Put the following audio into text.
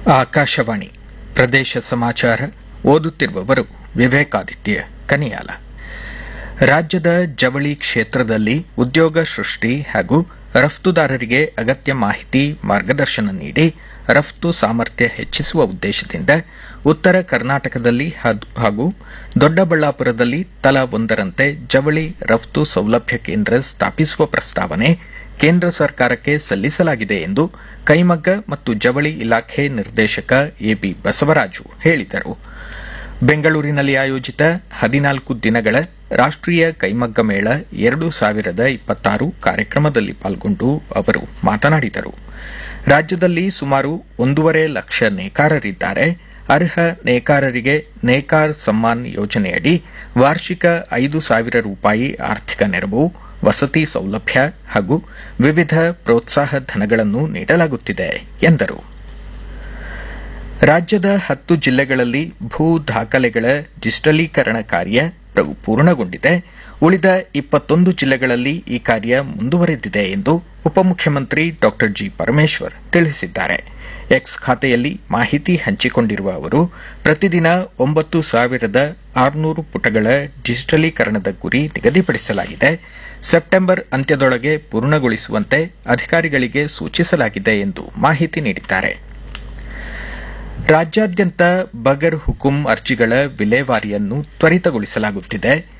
ಆಕಾಶವಾಣಿ ಪ್ರದೇಶ ಸಮಾಚಾರ ಓದುತ್ತಿರುವವರು ವಿವೇಕಾದಿತ್ಯ ಕನಿಯಾಲ ರಾಜ್ಯದ ಜವಳಿ ಕ್ಷೇತ್ರದಲ್ಲಿ ಉದ್ಯೋಗ ಸೃಷ್ಟಿ ಹಾಗೂ ರಫ್ತುದಾರರಿಗೆ ಅಗತ್ಯ ಮಾಹಿತಿ ಮಾರ್ಗದರ್ಶನ ನೀಡಿ ರಫ್ತು ಸಾಮರ್ಥ್ಯ ಹೆಚ್ಚಿಸುವ ಉದ್ದೇಶದಿಂದ ಉತ್ತರ ಕರ್ನಾಟಕದಲ್ಲಿ ಹಾಗೂ ದೊಡ್ಡಬಳ್ಳಾಪುರದಲ್ಲಿ ತಲಾ ಒಂದರಂತೆ ಜವಳಿ ರಫ್ತು ಸೌಲಭ್ಯ ಕೇಂದ್ರ ಸ್ಥಾಪಿಸುವ ಪ್ರಸ್ತಾವನೆ ಕೇಂದ್ರ ಸರ್ಕಾರಕ್ಕೆ ಸಲ್ಲಿಸಲಾಗಿದೆ ಎಂದು ಕೈಮಗ್ಗ ಮತ್ತು ಜವಳಿ ಇಲಾಖೆ ನಿರ್ದೇಶಕ ಎಬಿ ಬಸವರಾಜು ಹೇಳಿದರು ಬೆಂಗಳೂರಿನಲ್ಲಿ ಆಯೋಜಿತ ಹದಿನಾಲ್ಕು ದಿನಗಳ ರಾಷ್ಟೀಯ ಕೈಮಗ್ಗ ಮೇಳ ಎರಡು ಸಾವಿರದ ಇಪ್ಪತ್ತಾರು ಕಾರ್ಯಕ್ರಮದಲ್ಲಿ ಪಾಲ್ಗೊಂಡು ಅವರು ಮಾತನಾಡಿದರು ರಾಜ್ಯದಲ್ಲಿ ಸುಮಾರು ಒಂದೂವರೆ ಲಕ್ಷ ನೇಕಾರರಿದ್ದಾರೆ ಅರ್ಹ ನೇಕಾರರಿಗೆ ನೇಕಾರ್ ಸಮ್ಮಾನ್ ಯೋಜನೆಯಡಿ ವಾರ್ಷಿಕ ಐದು ಸಾವಿರ ರೂಪಾಯಿ ಆರ್ಥಿಕ ನೆರವು ವಸತಿ ಸೌಲಭ್ಯ ಹಾಗೂ ವಿವಿಧ ಪ್ರೋತ್ಸಾಹ ಧನಗಳನ್ನು ನೀಡಲಾಗುತ್ತಿದೆ ಎಂದರು ರಾಜ್ಯದ ಹತ್ತು ಜಿಲ್ಲೆಗಳಲ್ಲಿ ಭೂ ದಾಖಲೆಗಳ ಡಿಜಿಟಲೀಕರಣ ಕಾರ್ಯ ಪೂರ್ಣಗೊಂಡಿದೆ ಉಳಿದ ಇಪ್ಪತ್ತೊಂದು ಜಿಲ್ಲೆಗಳಲ್ಲಿ ಈ ಕಾರ್ಯ ಮುಂದುವರೆದಿದೆ ಎಂದು ಉಪಮುಖ್ಯಮಂತ್ರಿ ಡಾ ಜಿ ಪರಮೇಶ್ವರ್ ತಿಳಿಸಿದ್ದಾರೆ ಎಕ್ಸ್ ಖಾತೆಯಲ್ಲಿ ಮಾಹಿತಿ ಹಂಚಿಕೊಂಡಿರುವ ಅವರು ಪ್ರತಿದಿನ ಒಂಬತ್ತು ಸಾವಿರದ ಆರುನೂರು ಪುಟಗಳ ಡಿಜಿಟಲೀಕರಣದ ಗುರಿ ನಿಗದಿಪಡಿಸಲಾಗಿದೆ ಸೆಪ್ಟೆಂಬರ್ ಅಂತ್ಯದೊಳಗೆ ಪೂರ್ಣಗೊಳಿಸುವಂತೆ ಅಧಿಕಾರಿಗಳಿಗೆ ಸೂಚಿಸಲಾಗಿದೆ ಎಂದು ಮಾಹಿತಿ ನೀಡಿದ್ದಾರೆ ರಾಜ್ಯಾದ್ಯಂತ ಬಗರ್ ಹುಕುಂ ಅರ್ಜಿಗಳ ವಿಲೇವಾರಿಯನ್ನು ತ್ವರಿತಗೊಳಿಸಲಾಗುತ್ತಿದೆ